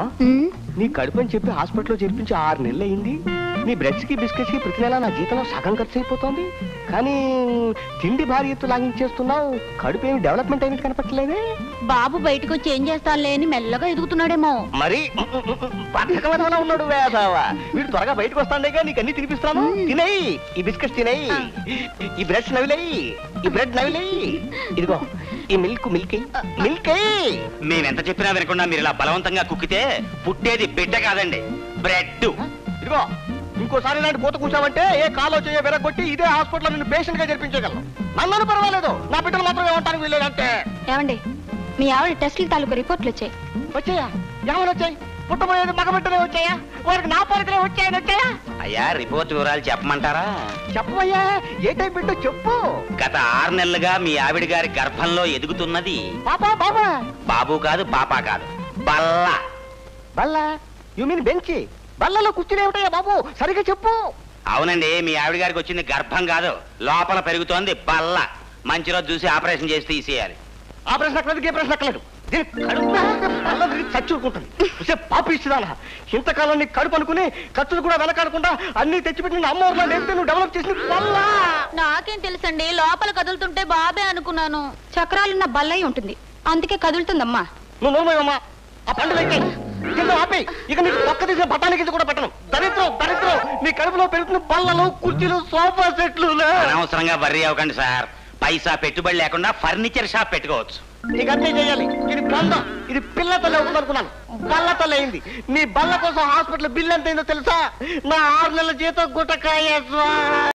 ఉమ్, నీ కడుపు అని చెప్పి హాస్పిటల్లో చేర్పించి ఆరు నెలలు అయింది నీ బ్రెడ్స్ కి బిస్కెట్స్ కి ప్రతి నెల నా జీతంలో సగం ఖర్చు అయిపోతుంది కానీ తిండి భారీ ఎత్తు లాగించేస్తున్నావు కడుపు ఏమి డెవలప్మెంట్ అయినట్టు కనపట్లేదే బాబు బయటకు వచ్చి ఏం చేస్తానులే అని మెల్లగా ఎదుగుతున్నాడేమో మరి బద్ధకమైన ఉన్నాడు వేసావా వీడు త్వరగా బయటకు వస్తాండేగా నీకు అన్ని తినిపిస్తాను తినేయి ఈ బిస్కెట్స్ తినేయి ఈ బ్రెడ్స్ నవిలేయి ఈ బ్రెడ్ నవిలేయి ఇదిగో ఈ మిల్క్ మిల్క్ మిల్క్ మేమెంత చెప్పినా వినకుండా మీరు ఇలా బలవంతంగా కుక్కితే పుట్టేది బిడ్డ కాదండి బ్రెడ్ ఇదిగో ఇంకోసారి ఇలాంటి పూత కూర్చావంటే ఏ కాలో చేయ విరగొట్టి ఇదే హాస్పిటల్లో నిన్ను పేషెంట్ గా జరిపించగలను నన్ను పర్వాలేదు నా బిడ్డలు మాత్రం ఏమంటానికి వీల్లేదంటే ఏమండి మీ ఆవిడ టెస్టుల తాలూకు రిపోర్ట్లు వచ్చాయి వచ్చాయా ఏమని వచ్చాయి పుట్టబోయేది మగ బిడ్డలే వచ్చాయా వారికి నా పోలికలే వచ్చాయని వచ్చాయా అయ్యా రిపోర్ట్ వివరాలు చెప్పమంటారా చెప్పవయ్యా ఏ టైప్ బిడ్డ చెప్పు గత ఆరు నెలలుగా మీ ఆవిడ గారి గర్భంలో ఎదుగుతున్నది పాపా బాబా బాబు కాదు పాప కాదు బల్ల బల్ల యు మీన్ బెంచి బల్లలో కూర్చునేమిటయ్యా బాబు సరిగ్గా చెప్పు అవునండి మీ ఆవిడ గారికి వచ్చింది గర్భం కాదు లోపల పెరుగుతోంది బల్ల మంచి రోజు చూసి ఆపరేషన్ చేసి తీసేయాలి ఆ ప్రశ్న అక్కలేదు ఏ ప్రశ్న అక్కలేదు దీని కడుపు బల్ల తిరిగి చచ్చుకుంటుంది చూసే పాపి ఇచ్చిదానా ఇంతకాలం నీ కడుపు అనుకుని ఖర్చులు కూడా వెనకాడకుండా అన్ని తెచ్చిపెట్టి అమ్మ ఊర్లో నేర్పితే నువ్వు డెవలప్ చేసిన బల్ల నాకేం తెలుసండి లోపల కదులుతుంటే బాబే అనుకున్నాను చక్రాలున్న బల్లయి ఉంటుంది అందుకే కదులుతుందమ్మా నువ్వు నోమయ్యమ్మా ఆ పండు వెక్కి కింద ఆపి ఇక నీకు పక్క తీసిన బఠానీ కింద కూడా పెట్టను దరిద్రం దరిద్రం నీ కడుపులో పెరుగుతున్న బల్లలు కుర్చీలు సోఫా సెట్లు అనవసరంగా వర్రీ అవ్వకండి సార్ పైసా పెట్టుబడి లేకుండా ఫర్నిచర్ షాప్ పెట్టుకోవచ్చు నీకు అన్నీ చేయాలి ఇది బంధం ఇది పిల్ల తల్లి అవుతుంది అనుకున్నాను బల్ల తల్లి అయింది నీ బల్ల కోసం హాస్పిటల్ బిల్ ఎంత అయిందో తెలుసా నా ఆరు నెలల జీతం గుట్టకాయ